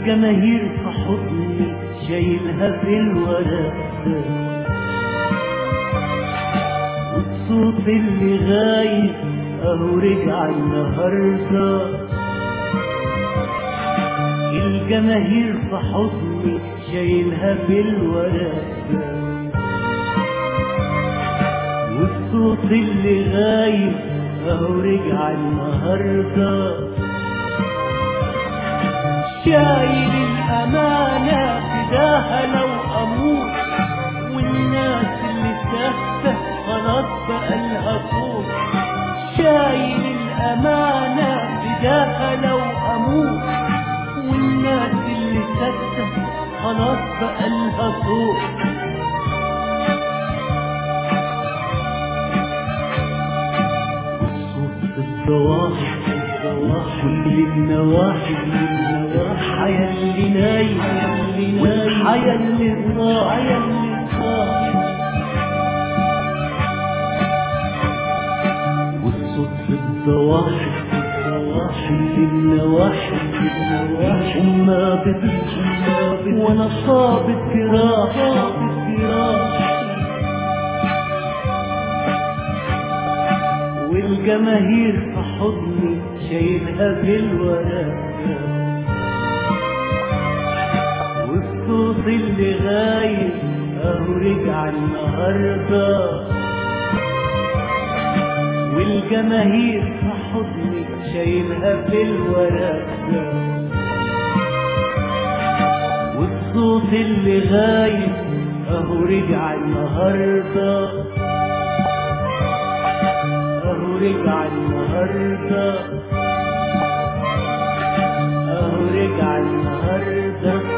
والجماهير في حضني شايلها في الورق والصوت اللي غايب اهو رجع النهارده الجماهير في حضني شايلها في الورق والصوت اللي غايب اهو رجع النهارده شايل الأمانة فداها لو أموت والناس اللي ساكتة خلاص بقى لها صوت شايل الأمانة فداها لو أموت والناس اللي ساكتة خلاص بقى لها صوت الصوت في الضواحي كل النواحي الحياة اللي نايم والحياة اللي صاحي والصوت في الضواحي كل النواحي هما بتصحى وانا صابت جراح والجماهير في حضني شايلها في الورق والصوت اللي غايب اهو رجع النهارده والجماهير في حضني شايلها في الورق والصوت اللي غايب اهو رجع النهارده اهو رجع النهارده اهو رجع النهارده